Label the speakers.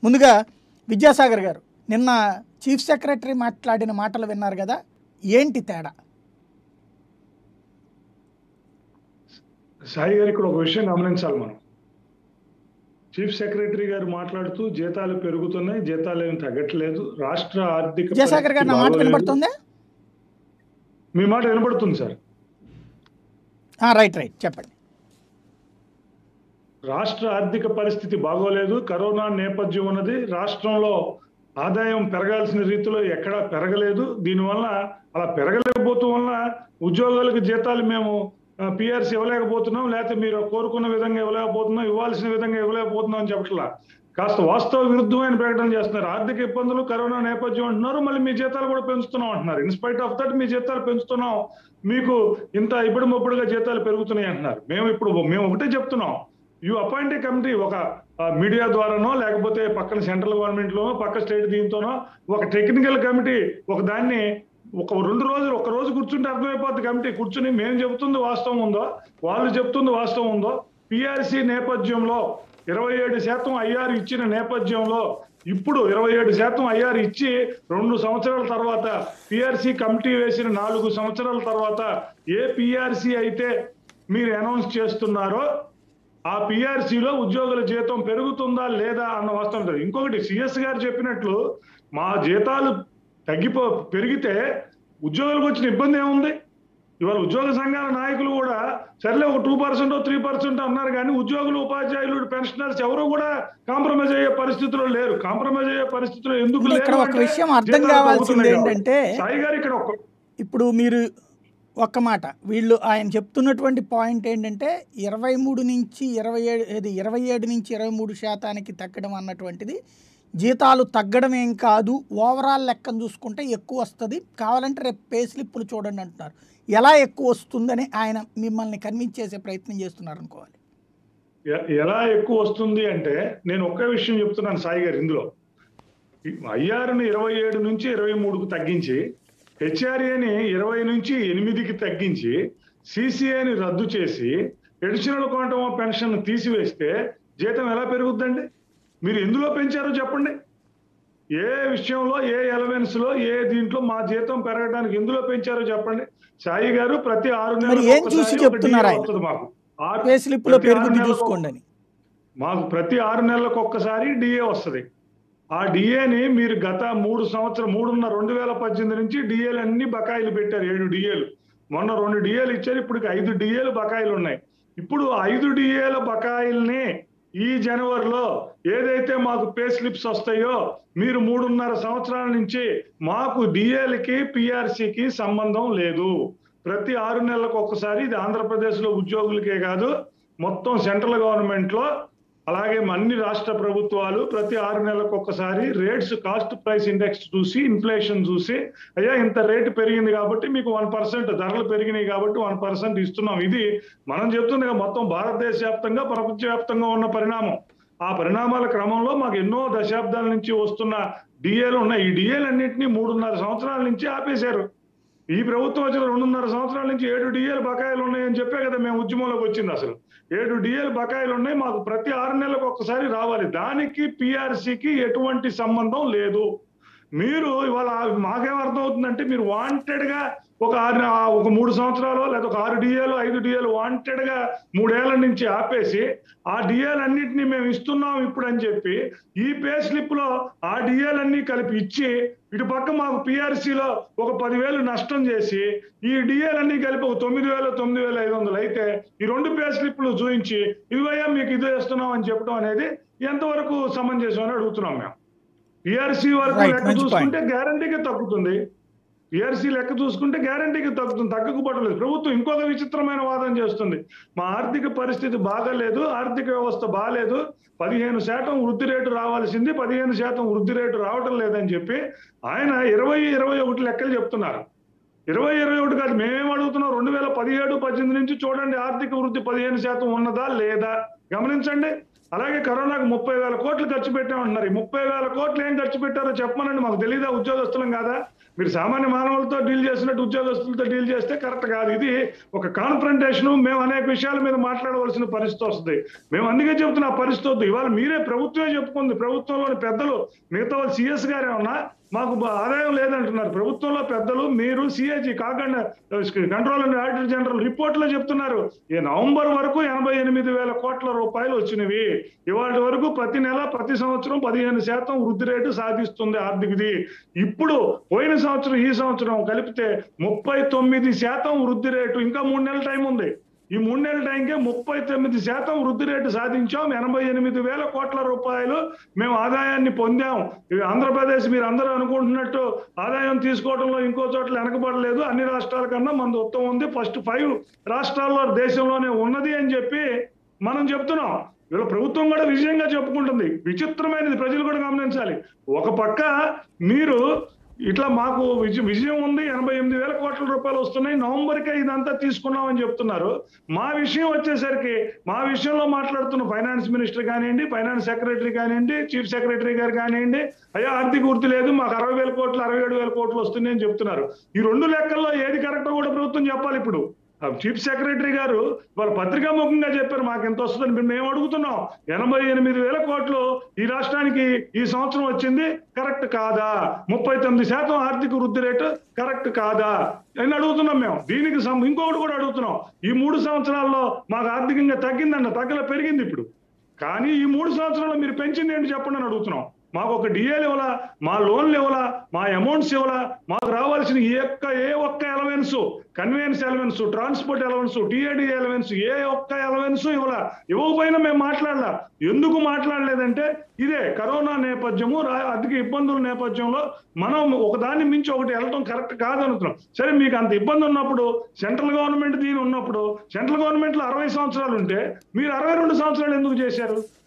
Speaker 1: ముందుగా విద్యాసాగర్ గారు నిన్న చీఫ్ సెక్రటరీ మాట్లాడిన మాటలు విన్నారు కదా ఏంటి తేడా
Speaker 2: సాయి గారు ఇక్కడ ఒక విషయం గమనించాలి మనం చీఫ్ సెక్రటరీ గారు మాట్లాడుతూ జీతాలు పెరుగుతున్నాయి జీతాలు ఏమి తగ్గట్లేదు రాష్ట్ర ఆర్థిక
Speaker 1: విద్యాసాగర్ గారు నా మాట
Speaker 2: పరిస్థితి బాగోలేదు.
Speaker 1: వినపడుతుందా
Speaker 2: మీ మాట వినపడుతుంది సార్
Speaker 1: ఆ, రైట్ రైట్ చెప్పండి
Speaker 2: రాష్ట్ర ఆర్థిక పరిస్థితి బాగోలేదు కరోనా నేపథ్యం ఉన్నది రాష్ట్రంలో ఆదాయం పెరగాల్సిన రీతిలో ఎక్కడా పెరగలేదు దీనివల్ల అలా పెరగలేకపోవటం వల్ల ఉద్యోగాలకు జీతాలు మేము పిఆర్సీ ఇవ్వలేకపోతున్నాం లేకపోతే మీరు కోరుకున్న విధంగా ఇవ్వలేకపోతున్నాం ఇవ్వాల్సిన విధంగా ఇవ్వలేకపోతున్నాం అని చెప్పట్లా కాస్త వాస్తవ విరుద్ధమైన ప్రకటన చేస్తున్నారు ఆర్థిక ఇబ్బందులు కరోనా నేపథ్యం అంటున్నారు మళ్ళీ మీ జీతాలు కూడా పెంచుతున్నాం అంటున్నారు ఇన్స్పైట్ ఆఫ్ దట్ మీ జీతాలు పెంచుతున్నాం మీకు ఇంత ఇప్పుడు మొప్పుడుగా జీతాలు పెరుగుతున్నాయి అంటున్నారు మేము ఇప్పుడు మేము ఒకటే చెప్తున్నాం యూ అపాయింట్ ఏ కమిటీ ఒక మీడియా ద్వారానో లేకపోతే పక్కన సెంట్రల్ గవర్నమెంట్ లోనో పక్క స్టేట్ దీంతోనో ఒక టెక్నికల్ కమిటీ ఒక దాన్ని ఒక రెండు రోజులు ఒక రోజు కూర్చుంటే అర్థమైపోద్ది కమిటీ కూర్చుని మేము చెబుతుంది వాస్తవం ఉందో వాళ్ళు చెప్తుంది వాస్తవం ఉందో పిఆర్సీ నేపథ్యంలో ఇరవై ఏడు శాతం ఐఆర్ ఇచ్చిన నేపథ్యంలో ఇప్పుడు ఇరవై ఏడు శాతం ఐఆర్ ఇచ్చి రెండు సంవత్సరాల తర్వాత పిఆర్సీ కమిటీ వేసిన నాలుగు సంవత్సరాల తర్వాత ఏ పిఆర్సీ అయితే మీరు అనౌన్స్ చేస్తున్నారో ఆ పిఆర్సీలో ఉద్యోగుల జీతం పెరుగుతుందా లేదా అన్న వాస్తవం ఉంటుంది ఇంకొకటి సిఎస్ గారు చెప్పినట్లు మా జీతాలు తగ్గిపో పెరిగితే ఉద్యోగులకు వచ్చిన ఇబ్బంది ఏముంది ఇవాళ ఉద్యోగ సంఘాల నాయకులు కూడా సర్లే ఒక టూ పర్సెంట్ త్రీ పర్సెంట్ అన్నారు కానీ ఉద్యోగులు ఉపాధ్యాయులు పెన్షనర్స్ ఎవరు కూడా కాంప్రమైజ్ అయ్యే పరిస్థితిలో లేరు కాంప్రమైజ్ అయ్యే పరిస్థితిలో ఎందుకు
Speaker 1: అంటే ఇక్కడ
Speaker 2: లేరు
Speaker 1: ఒక
Speaker 2: అంటే
Speaker 1: విషయం అర్థం
Speaker 2: జీతాలు
Speaker 1: కావాల్సింది
Speaker 2: తగ్గుతున్నాయి
Speaker 1: ఏంటంటే
Speaker 2: కాబట్టి. సాయి గారు ఇక్కడ ఒక
Speaker 1: ఇప్పుడు మీరు ఒక్క మాట వీళ్ళు ఆయన చెప్తున్నటువంటి పాయింట్ ఏంటంటే ఇరవై మూడు నుంచి ఇరవై ఏడు ఇది ఇరవై ఏడు నుంచి ఇరవై మూడు శాతానికి తగ్గడం అన్నటువంటిది జీతాలు తగ్గడం ఏం కాదు ఓవరాల్ లెక్కను చూసుకుంటే ఎక్కువ వస్తుంది కావాలంటే రేపు పే స్లిప్పులు చూడండి అంటున్నారు ఎలా ఎక్కువ వస్తుందని ఆయన మిమ్మల్ని కన్విన్స్ చేసే ప్రయత్నం చేస్తున్నారు అనుకోవాలి
Speaker 2: ఎ- ఎలా ఎక్కువ వస్తుంది అంటే నేను ఒకే విషయం చెప్తున్నాను సాయి గారు ఇందులో ఐఆర్ని ఇరవై ఏడు నుంచి ఇరవై మూడుకు తగ్గించి హెచ్ఆర్ఏని ఇరవై నుంచి ఎనిమిదికి తగ్గించి సిసిఏని రద్దు చేసి ఎడిషనల్ క్వాంటమ్ ఆఫ్ పెన్షన్ తీసివేస్తే జీతం ఎలా పెరుగుద్దండి మీరు ఎందులో పెంచారో చెప్పండి ఏ విషయంలో ఏ ఎలవెన్స్ లో ఏ దీంట్లో మా జీతం పెరగడానికి ఎందులో పెంచారో చెప్పండి సాయి గారు ప్రతి ఆరు
Speaker 1: మరి
Speaker 2: నెలలకు
Speaker 1: ఏం చూసి
Speaker 2: ఒకసారి ఒక
Speaker 1: చెప్తున్నారు
Speaker 2: DA
Speaker 1: ఆయన?
Speaker 2: వస్తుంది మాకు ఆరు-
Speaker 1: పే స్లిప్లో
Speaker 2: ప్రతి ఆరు
Speaker 1: పెరుగుద్ది
Speaker 2: నెలలకు
Speaker 1: చూసుకోండి అని
Speaker 2: మాకు ప్రతి ఆరు నెలలకు ఒక్కసారి డిఏ వస్తుంది ఆ డిఏని మీరు గత మూడు సంవత్సరం మూడున్నర రెండు వేల పద్దెనిమిది నుంచి డిఏలు అన్ని బకాయిలు పెట్టారు ఏడు డిఏలు మొన్న రెండు డిఏలు ఇచ్చారు ఇప్పుడు ఐదు డిఏలు బకాయిలు ఉన్నాయి ఇప్పుడు ఐదు డిఏల బకాయిల్ని ఈ జనవరిలో ఏదైతే మాకు పే స్లిప్స్ వస్తాయో మీరు మూడున్నర సంవత్సరాల నుంచి మాకు డిఏలకి పిఆర్సీకి సంబంధం లేదు ప్రతి ఆరు నెలలకు ఒక్కసారి ఇది ఆంధ్రప్రదేశ్ లో ఉద్యోగులకే కాదు మొత్తం సెంట్రల్ గవర్నమెంట్ లో అలాగే అన్ని రాష్ట్ర ప్రభుత్వాలు ప్రతి ఆరు నెలలకు ఒక్కసారి రేట్స్ కాస్ట్ ప్రైస్ ఇండెక్స్ చూసి ఇన్ఫ్లేషన్ చూసి అయ్యా ఇంత రేటు పెరిగింది కాబట్టి మీకు వన్ పర్సెంట్ ధరలు పెరిగినాయి కాబట్టి వన్ పర్సెంట్ ఇస్తున్నాం ఇది మనం చెప్తుంది కదా, మొత్తం భారతదేశ వ్యాప్తంగా ప్రపంచవ్యాప్తంగా ఉన్న పరిణామం ఆ పరిణామాల క్రమంలో మాకు ఎన్నో దశాబ్దాల నుంచి వస్తున్న డిఏలు ఉన్నాయి ఈ డిఏలు అన్నింటినీ మూడున్నర సంవత్సరాల నుంచి ఆపేశారు ఈ ప్రభుత్వం వచ్చిన రెండున్నర సంవత్సరాల నుంచి ఏడు డిఏలు బకాయిలు ఉన్నాయని చెప్పే కదా మేము ఉద్యమంలోకి వచ్చింది అసలు ఏడు డిఏలు బకాయిలు ఉన్నాయి మాకు ప్రతి ఆరు నెలలకు ఒక్కసారి రావాలి దానికి పిఆర్సీకి ఎటువంటి సంబంధం లేదు మీరు ఇవాళ మాకేం అర్థం అవుతుందంటే మీరు వాంటెడ్ గా ఒక ఆరు ఒక మూడు సంవత్సరాలు లేదా ఒక ఆరు డిఏలు ఐదు డిఏలు వాంటెడ్ గా మూడేళ్ల నుంచి ఆపేసి ఆ డిఏలు అన్నింటినీ మేము ఇస్తున్నాం ఇప్పుడు అని చెప్పి ఈ పే స్లిప్ లో ఆ డిఏలు అన్ని కలిపి ఇచ్చి ఇటు పక్క మాకు పిఆర్సీలో ఒక పదివేలు నష్టం చేసి ఈ డిఏలు అన్ని కలిపి ఒక తొమ్మిది వేల తొమ్మిది వేల ఐదు వందలు అయితే ఈ రెండు పే స్లిప్లు చూపించి ఇవయ్యా మీకు ఇది ఇస్తున్నాం అని చెప్పడం అనేది ఎంతవరకు సమంజసం అని అడుగుతున్నాం మేము పిఆర్సీ వరకు
Speaker 1: Right,
Speaker 2: లెక్క
Speaker 1: మంచి
Speaker 2: చూసుకుంటే గ్యారంటీగా తగ్గుతుంది పిఆర్సీ లెక్క చూసుకుంటే గ్యారంటీగా తగ్గుతుంది తగ్గకపోవట్లేదు ప్రభుత్వం ఇంకొక విచిత్రమైన వాదన చేస్తుంది మా ఆర్థిక పరిస్థితి బాగాలేదు ఆర్థిక వ్యవస్థ బాగాలేదు పదిహేను శాతం వృద్ధి రేటు రావాల్సింది పదిహేను శాతం వృద్ధి రేటు రావటం లేదని చెప్పి ఆయన ఇరవై ఇరవై ఒకటి లెక్కలు చెప్తున్నారు ఇరవై ఇరవై ఒకటి కాదు మేమేం అడుగుతున్నాం రెండు వేల పదిహేడు పద్దెనిమిది నుంచి చూడండి ఆర్థిక వృద్ధి పదిహేను శాతం ఉన్నదా లేదా గమనించండి అలాగే కరోనాకు ముప్పై వేల కోట్లు ఖర్చు పెట్టామంటున్నారు ఈ ముప్పై వేల కోట్లు ఏం ఖర్చు పెట్టారో చెప్పమనండి మాకు తెలియదా ఉద్యోగస్తులం కాదా మీరు సామాన్య మానవులతో డీల్ చేసినట్టు ఉద్యోగస్తులతో డీల్ చేస్తే కరెక్ట్ కాదు ఇది ఒక కాన్ఫరంటేషన్ మేము అనేక విషయాల మీద మాట్లాడవలసిన పరిస్థితి వస్తుంది మేము అందుకే చెప్తున్నా ఆ పరిస్థితి వద్దు ఇవాళ మీరే ప్రభుత్వమే చెప్పుకుంది ప్రభుత్వంలోని పెద్దలు మిగతా వాళ్ళు సిఎస్ గారు ఏమన్నా మాకు బ- ఆదాయం లేదంటున్నారు ప్రభుత్వంలో పెద్దలు మీరు సిఏజీ కాకుండా control and auditor general report లో చెప్తున్నారు ఈ నవంబర్ వరకు ఎనభై ఎనిమిది వేల కోట్ల రూపాయలు వచ్చినవి ఇవాటి వరకు ప్రతి నెల ప్రతి సంవత్సరం పదిహేను శాతం వృద్ధి రేటు సాధిస్తుంది ఆర్థికది ఇప్పుడు పోయిన సంవత్సరం ఈ సంవత్సరం కలిపితే ముప్పై తొమ్మిది శాతం వృద్ధి రేటు ఇంకా మూడు నెలల టైం ఉంది ఈ మూడు నెలల టైంకే ముప్పై తొమ్మిది శాతం వృద్ధి రేటు సాధించాం ఎనభై ఎనిమిది వేల కోట్ల రూపాయలు మేము ఆదాయాన్ని పొందాం ఇవి ఆంధ్రప్రదేశ్ మీరు అందరూ అనుకుంటున్నట్టు ఆదాయం తీసుకోవడంలో ఇంకో చోట్ల వెనకబడలేదు అన్ని రాష్ట్రాల కన్నా మనది ఉత్తమం ఉంది ఫస్ట్ ఫైవ్ రాష్ట్రాల్లో దేశంలోనే ఉన్నది అని చెప్పి మనం చెప్తున్నాం వీళ్ళ ప్రభుత్వం కూడా విజయంగా చెప్పుకుంటుంది విచిత్రమైనది ప్రజలు కూడా గమనించాలి ఒక పక్క మీరు ఇట్లా మాకు విజ విజయం ఉంది ఎనభై ఎనిమిది వేల కోట్ల రూపాయలు వస్తున్నాయి నవంబర్కే ఇదంతా తీసుకున్నామని చెప్తున్నారు మా విషయం వచ్చేసరికి మా విషయంలో మాట్లాడుతున్న ఫైనాన్స్ మినిస్టర్ కానివ్వండి ఫైనాన్స్ సెక్రటరీ కానివ్వండి చీఫ్ సెక్రటరీ గారు కానివ్వండి అయ్యా ఆర్థిక వృద్ధి లేదు మాకు అరవై వేల కోట్లు అరవై ఏడు వేల కోట్లు వస్తున్నాయని చెప్తున్నారు ఈ రెండు లెక్కల్లో ఏది కరెక్టో కూడా ప్రభుత్వం చెప్పాలి ఇప్పుడు ఆ చీఫ్ సెక్రటరీ గారు వాళ్ళ పత్రికాముఖంగా చెప్పారు మాకు ఎంత వస్తుందని మేము- మేము అడుగుతున్నాం ఎనభై ఎనిమిది వేల కోట్లు ఈ రాష్ట్రానికి ఈ సంవత్సరం వచ్చింది కరెక్ట్ కాదా ముప్పై తొమ్మిది శాతం ఆర్థిక వృద్ధి రేటు కరెక్ట్ కాదా అని అడుగుతున్నాం మేము దీనికి సం- ఇంకొకటి కూడా అడుగుతున్నాం ఈ మూడు సంవత్సరాల్లో మాకు ఆర్థికంగా తగ్గిందంట తగ్గల పెరిగింది ఇప్పుడు కానీ ఈ మూడు సంవత్సరాల్లో మీరు పెంచింది ఏంటి చెప్పండి అని అడుగుతున్నాం మాకు ఒక డిఏలు ఇవ్వాలా మా లోన్లు ఇవ్వాలా మా అమౌంట్స్ ఇవ్వాలా మాకు రావాల్సిన ఏ ఒక్క ఏ ఒక్క allowance conveyance allowance transport allowance TAD allowance ఏ ఒక్క ఎలవెన్స్ ఇవ్వాలా ఇవ్వకపోయినా మేము మాట్లాడలా ఎందుకు మాట్లాడలేదంటే ఇదే కరోనా నేపథ్యము రా- ఆర్థిక ఇబ్బందుల నేపథ్యంలో మనం ఒకదాన్ని మించి ఒకటి వెళ్ళటం కరెక్ట్ కాదనుకున్నాం సరే మీకు అంత ఇబ్బంది ఉన్నప్పుడు సెంట్రల్ గవర్నమెంట్ దీని ఉన్నప్పుడు సెంట్రల్ గవర్నమెంట్ లో అరవై సంవత్సరాలు ఉంటే మీరు అరవై రెండు సంవత్సరాలు ఎందుకు చేశారు